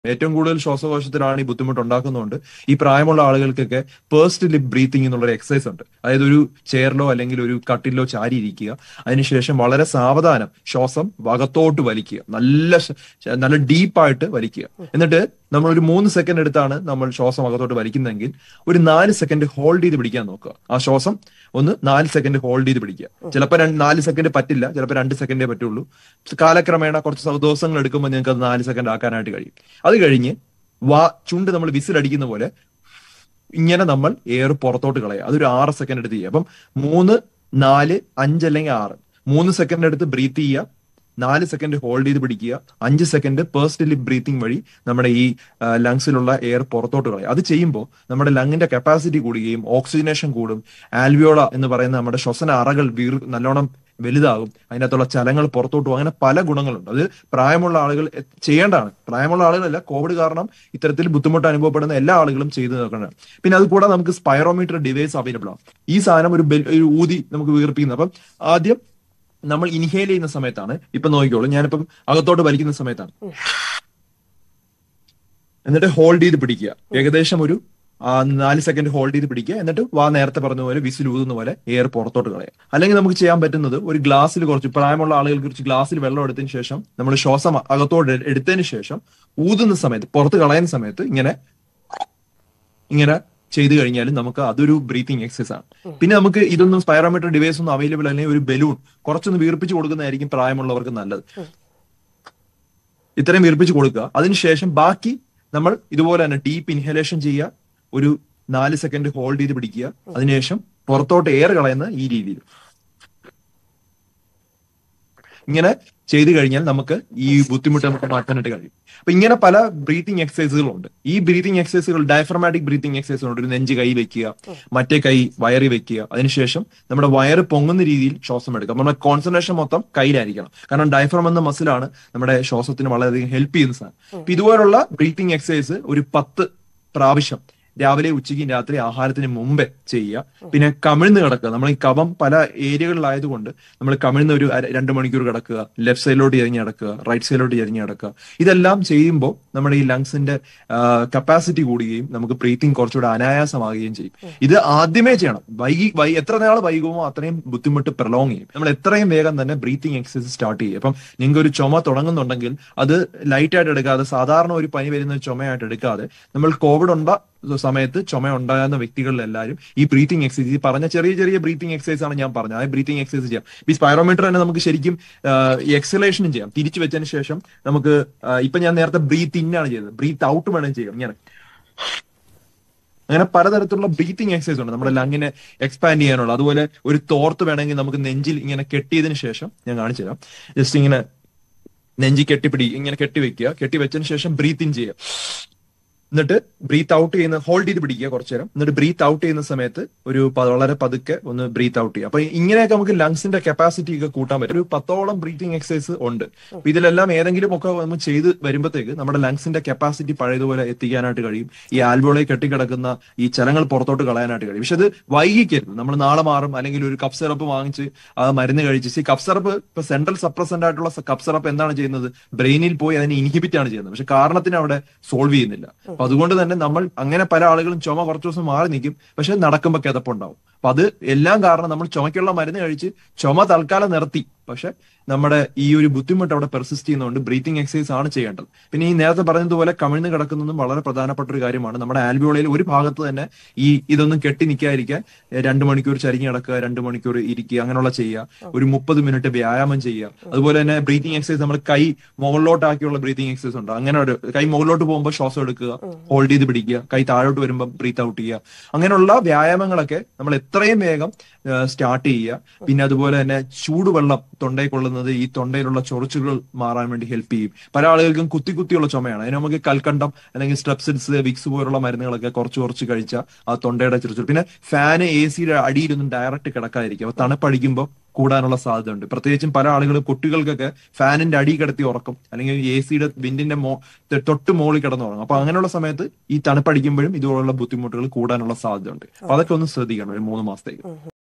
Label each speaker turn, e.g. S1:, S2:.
S1: ഏറ്റവും കൂടുതൽ ശ്വാസകോശത്തിലാണ് ഈ ബുദ്ധിമുട്ട് ഉണ്ടാക്കുന്നതുകൊണ്ട് ഈ പ്രായമുള്ള ആളുകൾക്കൊക്കെ പേഴ്സ്റ്റ് ലിപ് ബ്രീത്തിങ് എന്നുള്ളൊരു എക്സസൈസ് ഉണ്ട് അതായത് ഒരു ചെയറിലോ അല്ലെങ്കിൽ ഒരു കട്ടിലോ ചാരി ഇരിക്കുക അതിനുശേഷം വളരെ സാവധാനം ശ്വാസം വകത്തോട്ട് വലിക്കുക നല്ല ശ- നല്ല ഡീപ്പായിട്ട് വലിക്കുക എന്നിട്ട് നമ്മൾ ഒരു മൂന്ന് സെക്കൻഡ് എടുത്താണ് നമ്മൾ ശ്വാസം അകത്തോട്ട് വലിക്കുന്നതെങ്കിൽ ഒരു നാല് സെക്കൻഡ് ഹോൾഡ് ചെയ്ത് പിടിക്കാൻ നോക്കുക ആ ശ്വാസം ഒന്ന് നാല് സെക്കൻഡ് ഹോൾഡ് ചെയ്ത് പിടിക്കുക ചിലപ്പോൾ രണ്ട് നാല് സെക്കൻഡ് പറ്റില്ല ചിലപ്പോൾ രണ്ട് സെക്കൻഡേ പറ്റുള്ളൂ കാലക്രമേണ കുറച്ച് സ- ദിവസങ്ങൾ എടുക്കുമ്പോൾ നിങ്ങൾക്ക് അത് നാല് സെക്കൻഡ് ആക്കാനായിട്ട് കഴിയും അത് കഴിഞ്ഞ് വാ ചുണ്ട് നമ്മൾ വിസിലടിക്കുന്ന പോലെ ഇങ്ങനെ നമ്മൾ എയർ പുറത്തോട്ട് കളയുക അതൊരു ആറ് സെക്കൻഡ് എടുത്ത് ചെയ്യുക അപ്പം മൂന്ന് നാല് അഞ്ച് അല്ലെങ്കിൽ ആറ് മൂന്ന് സെക്കൻഡ് എടുത്ത് ബ്രീത്ത് ചെയ്യുക നാല് സെക്കൻഡ് ഹോൾഡ് ചെയ്ത് പിടിക്കുക അഞ്ച് സെക്കൻഡ് പേഴ്സ്റ്റ് ലിപ് ബ്രീത്തിങ് വഴി നമ്മുടെ ഈ ലങ്സിലുള്ള എയർ പുറത്തോട്ട് കളയും അത് ചെയ്യുമ്പോൾ നമ്മുടെ ലങ്ങിന്റെ കപ്പാസിറ്റി കൂടുകയും ഓക്സിജനേഷൻ കൂടും ആൽവിയോള എന്ന് പറയുന്ന നമ്മുടെ ശ്വസന അറകൾ വീർ നല്ലോണം വലുതാകും അതിനകത്തുള്ള ചലങ്ങൾ പുറത്തോട്ട് പോകും അങ്ങനെ പല ഗുണങ്ങളുണ്ട് അത് പ്രായമുള്ള ആളുകൾ എ- ചെയ്യേണ്ടതാണ് പ്രായമുള്ള ആളുകളല്ല കോവിഡ് കാരണം ഇത്തരത്തിൽ ബുദ്ധിമുട്ട് അനുഭവപ്പെടുന്ന എല്ലാ ആളുകളും ചെയ്തു നോക്കേണ്ടതാണ് പിന്നെ അത് കൂടാതെ നമുക്ക് സ്പൈറോമീറ്റർ ഡിവൈസ് അവൈലബിൾ ആണ് ഈ സാധനം ഒരു ബെൽ ഒരു ഊതി നമുക്ക് വീർപ്പിക്കുന്നത് അപ്പം ആദ്യം നമ്മൾ ഇൻഹേൽ ചെയ്യുന്ന സമയത്താണ് ഇപ്പൊ നോക്കിക്കോളൂ ഞാനിപ്പം അകത്തോട്ട് വലിക്കുന്ന സമയത്താണ് എന്നിട്ട് ഹോൾഡ് ചെയ്ത് പിടിക്കുക ഏകദേശം ഒരു ആ, നാല് സെക്കൻഡ് ഹോൾഡ് ചെയ്ത് പിടിക്കുക എന്നിട്ട് വാ നേരത്തെ പറഞ്ഞ പോലെ വിസിൽ ഊതുന്ന പോലെ എയർ പുറത്തോട്ട് കളയുക അല്ലെങ്കിൽ നമുക്ക് ചെയ്യാൻ പറ്റുന്നത് ഒരു ഗ്ലാസ്സിൽ കുറച്ച് പ്രായമുള്ള ആളുകൾക്ക് കുറച്ച് ഗ്ലാസ്സിൽ വെള്ളം എടുത്തതിന് ശേഷം നമ്മൾ ശ്വാസം അകത്തോട്ട് എ- എടുത്തതിന് ശേഷം ഊതുന്ന സമയത്ത് പുറത്ത് കളയുന്ന സമയത്ത് ഇങ്ങനെ ഇങ്ങനെ ചെയ്തു കഴിഞ്ഞാൽ നമുക്ക് അതൊരു ബ്രീത്തിങ് എക്സസൈസ് ആണ് പിന്നെ നമുക്ക് ഇതൊന്നും സ്പൈറോമീറ്റർ ഡിവൈസ് ഒന്നും അവൈലബിൾ അല്ലെങ്കിൽ ഒരു ബലൂൺ കുറച്ചൊന്ന് വീർപ്പിച്ച് കൊടുക്കുന്നതായിരിക്കും പ്രായമുള്ളവർക്ക് നല്ലത് ഇത്രയും വീർപ്പിച്ച് കൊടുക്കുക അതിനുശേഷം ബാക്കി നമ്മൾ ഇതുപോലെ തന്നെ ഡീപ്പ് ഇൻഹലേഷൻ ചെയ്യുക ഒരു നാല് സെക്കൻഡ് ഹോൾഡ് ചെയ്ത് പിടിക്കുക അതിനുശേഷം പുറത്തോട്ട് എയർ കളയുന്ന ഈ രീതിയിൽ ഇങ്ങനെ ചെയ്തു കഴിഞ്ഞാൽ നമുക്ക് ഈ ബുദ്ധിമുട്ട് നമുക്ക് മാറ്റാനായിട്ട് കഴിയും അപ്പൊ ഇങ്ങനെ പല ബ്രീത്തിങ് എക്സസൈസുകളുണ്ട് ഈ ബ്രീത്തിങ് എക്സസൈസുകൾ ഡയഫ്രമാറ്റിക് ബ്രീത്തിങ് എക്സസൈസ് ഉണ്ട് ഒരു നെഞ്ച് കൈ വെക്കുക മറ്റേ കൈ വയറി വെക്കുക അതിനുശേഷം നമ്മുടെ വയറ് പൊങ്ങുന്ന രീതിയിൽ ശ്വാസം എടുക്കുക നമ്മുടെ കോൺസെൻട്രേഷൻ മൊത്തം കയ്യിലായിരിക്കണം കാരണം ഡയഫ്രം എന്ന മസിലാണ് നമ്മുടെ ശ്വാസത്തിന് വളരെയധികം ഹെൽപ്പ് ചെയ്യുന്ന സാധനം അപ്പൊ ഇതുപോലുള്ള ബ്രീത്തിങ് എക്സസൈസ് ഒരു പത്ത് പ്രാവശ്യം രാവിലെ ഉച്ചയ്ക്കും രാത്രി ആഹാരത്തിന് മുമ്പേ ചെയ്യുക പിന്നെ കമിഴ്ന്ന് കിടക്കുക നമ്മൾ ഈ കവം പല ഏരിയകളിലായതുകൊണ്ട് നമ്മൾ കമിഴ്ന്ന് ഒരു അര- രണ്ട് മണിക്കൂർ കിടക്കുക ലെഫ്റ്റ് സൈഡിലോട്ട് ചരിഞ്ഞ് കിടക്കുക റൈറ്റ് സൈഡിലോട്ട് ചരിഞ്ഞ് കിടക്കുക ഇതെല്ലാം ചെയ്യുമ്പോൾ നമ്മുടെ ഈ ലങ്സിന്റെ കപ്പാസിറ്റി കൂടുകയും നമുക്ക് ബ്രീത്തിങ് കുറച്ചുകൂടെ അനായാസമാകുകയും ചെയ്യും ഇത് ആദ്യമേ ചെയ്യണം വൈകി വൈ എത്ര നാൾ വൈകുമോ അത്രയും ബുദ്ധിമുട്ട് പ്രലോങ് ചെയ്യും നമ്മൾ എത്രയും വേഗം തന്നെ ബ്രീത്തിങ് എക്സസൈസ് സ്റ്റാർട്ട് ചെയ്യും അപ്പം നിങ്ങൾക്ക് ഒരു ചുമ തുടങ്ങുന്നുണ്ടെങ്കിൽ അത് ലൈറ്റ് ആയിട്ട് എടുക്കാതെ സാധാരണ ഒരു പനി വരുന്ന ഒരു ചുമയായിട്ട് എടുക്കാതെ നമ്മൾ കോവിഡ് ഉണ്ട സമയത്ത് ചുമ ഉണ്ടാകുന്ന വ്യക്തികളിലെല്ലാവരും ഈ ബ്രീത്തിങ് എക്സസൈസ് ഈ പറഞ്ഞ ചെറിയ ചെറിയ ബ്രീത്തിങ് എക്സസൈസ് ആണ് ഞാൻ പറഞ്ഞത് ആ ബ്രീത്തിങ് എക്സസൈസ് ചെയ്യാം ഈ സ്പൈറോമീറ്റർ തന്നെ നമുക്ക് ശരിക്കും എക്സലേഷനും ചെയ്യാം തിരിച്ചു വെച്ചതിന് ശേഷം നമുക്ക് ആ, ഇപ്പൊ ഞാൻ നേരത്തെ ബ്രീത്ത് ഇൻ ആണ് ചെയ്തത് ബ്രീത്ത് ഔട്ട് വേണം ചെയ്യാം ഇങ്ങനെ അങ്ങനെ പലതരത്തിലുള്ള ബ്രീത്തിങ് എക്സസൈസ് ഉണ്ട് നമ്മുടെ ലങ്ങിനെ എക്സ്പാൻഡ് ചെയ്യാനുള്ള അതുപോലെ ഒരു തോർത്ത് വേണമെങ്കിൽ നമുക്ക് നെഞ്ചിൽ ഇങ്ങനെ കെട്ടിയതിനു ശേഷം ഞാൻ കാണിച്ചു തരാം ജസ്റ്റ് ഇങ്ങനെ നെഞ്ചി കെട്ടിപ്പിടി ഇങ്ങനെ കെട്ടി വെക്കുക കെട്ടി വെച്ചതിന് ശേഷം ബ്രീത്ത് ഇൻ ചെയ്യുക എന്നിട്ട് ബ്രീത്ത് ഔട്ട് ചെയ്യുന്ന ഹോൾഡ് ചെയ്ത് പിടിക്കുക കുറച്ചു നേരം എന്നിട്ട് ബ്രീത്ത് ഔട്ട് ചെയ്യുന്ന സമയത്ത് ഒരു പ- വളരെ പതുക്കെ ഒന്ന് ബ്രീത്ത് ഔട്ട് ചെയ്യുക അപ്പൊ ഇങ്ങനെയൊക്കെ നമുക്ക് ലങ്സിന്റെ കപ്പാസിറ്റി ഒക്കെ കൂട്ടാൻ പറ്റും ഒരു പത്തോളം ബ്രീത്തിങ് എക്സസൈസ് ഉണ്ട് അപ്പൊ ഇതിലെല്ലാം ഏതെങ്കിലും ഒക്കെ നമ്മൾ ചെയ്ത് വരുമ്പോഴത്തേക്ക് നമ്മുടെ ലങ്സിന്റെ കപ്പാസിറ്റി പഴയതുപോലെ എത്തിക്കാനായിട്ട് കഴിയും ഈ ആൽബോളെ കെട്ടിക്കിടക്കുന്ന ഈ ചലങ്ങൾ പുറത്തോട്ട് കളയാനായിട്ട് കഴിയും പക്ഷെ അത് വൈകിക്കരുത് നമ്മൾ നാളെ മാറും അല്ലെങ്കിൽ ഒരു കപ്പ് സിറപ്പ് വാങ്ങിച്ച് ആ മരുന്ന് കഴിച്ച് ഈ കപ്പ് സിറപ്പ് ഇപ്പൊ സെൻട്രൽ സപ്രസന്റ് ആയിട്ടുള്ള കപ്പ് സിറപ്പ് എന്താണ് ചെയ്യുന്നത് ബ്രെയിനിൽ പോയി അതിനെ ഇൻഹിബിറ്റ് ആണ് ചെയ്യുന്നത് പക്ഷെ കാരണത്തിന് അവിടെ സോൾവ് ചെയ്യുന്നില്ല അപ്പൊ അതുകൊണ്ട് തന്നെ നമ്മൾ അങ്ങനെ പല ആളുകളും ചുമ കുറച്ച് ദിവസം മാറി നിൽക്കും പക്ഷെ നടക്കുമ്പോൾ കിതപ്പുണ്ടാവും അപ്പൊ അത് എല്ലാം കാരണം നമ്മൾ ചുമയ്ക്കുള്ള മരുന്ന് കഴിച്ച് ചുമ തൽക്കാലം നിർത്തി പക്ഷെ നമ്മുടെ ഈ ഒരു ബുദ്ധിമുട്ട് അവിടെ പെർസിസ്റ്റ് ചെയ്യുന്നതുകൊണ്ട് ബ്രീത്തിങ് എക്സസൈസ് ആണ് ചെയ്യേണ്ടത് പിന്നെ ഈ നേരത്തെ പറഞ്ഞതുപോലെ കമിഴ്ന്ന് കിടക്കുന്നതും വളരെ പ്രധാനപ്പെട്ട ഒരു കാര്യമാണ് നമ്മുടെ ആൽബിയോളയിൽ ഒരു ഭാഗത്ത് തന്നെ ഈ ഇതൊന്നും കെട്ടി നിൽക്കാതിരിക്കാൻ ഏഹ് രണ്ട് മണിക്കൂർ ചരിഞ്ഞ് കിടക്കുക രണ്ട് മണിക്കൂർ ഇരിക്കുക അങ്ങനെയുള്ള ചെയ്യുക ഒരു മുപ്പത് മിനിറ്റ് വ്യായാമം ചെയ്യുക അതുപോലെ തന്നെ ബ്രീത്തിങ് എക്സസൈസ് നമ്മൾ കൈ മുകളിലോട്ടാക്കിയുള്ള ബ്രീത്തിങ് എക്സസൈസ് ഉണ്ട് അങ്ങനെ ഒരു കൈ മുകളിലോട്ട് പോകുമ്പോൾ ശ്വാസം എടുക്കുക ഹോൾഡ് ചെയ്ത് പിടിക്കുക കൈ താഴോട്ട് വരുമ്പോൾ ബ്രീത്ത് ഔട്ട് ചെയ്യുക അങ്ങനെയുള്ള വ്യായാമങ്ങളൊക്കെ നമ്മൾ എത്രയും വേഗം സ്റ്റാർട്ട് ചെയ്യുക പിന്നെ അതുപോലെ തന്നെ ചൂടുവെള്ളം തൊണ്ടയിൽ കൊള്ളുന്നത് ഈ തൊണ്ടയിലുള്ള ചൊറിച്ചുകൾ മാറാൻ വേണ്ടി ഹെൽപ്പ് ചെയ്യും പല ആളുകൾക്കും കുത്തി കുത്തിയുള്ള ചുമയാണ് അതിന് നമുക്ക് കൽക്കണ്ടം അല്ലെങ്കിൽ സ്ട്രെപ്സിൽസ് വിക്സ് പോലുള്ള മരുന്നുകളൊക്കെ കുറച്ച് കുറച്ച് കഴിച്ചാൽ ആ തൊണ്ടയുടെ ചൊറിച്ചിൽ പിന്നെ ഫാന് എ സിയുടെ അടിയിലൊന്നും ഡയറക്റ്റ് കിടക്കാതിരിക്കും അപ്പൊ തണുപ്പടിക്കുമ്പോൾ കൂടാനുള്ള സാധ്യതയുണ്ട് പ്രത്യേകിച്ചും പല ആളുകൾ കുട്ടികൾക്കൊക്കെ ഫാനിന്റെ അടി കിടത്തി ഉറക്കും അല്ലെങ്കിൽ എ സിയുടെ വിൻഡിന്റെ മോ ത- തൊട്ട് മുകളിൽ കിടന്ന് ഉറങ്ങും അപ്പൊ അങ്ങനെയുള്ള സമയത്ത് ഈ തണുപ്പടിക്കുമ്പോഴും ഇതുപോലുള്ള ബുദ്ധിമുട്ടുകൾ കൂടാനുള്ള സാധ്യതയുണ്ട് അപ്പൊ അതൊക്കെ ഒന്ന് ശ്രദ്ധിക്കണം ഒരു മൂന്ന് മാസത്തേക്ക്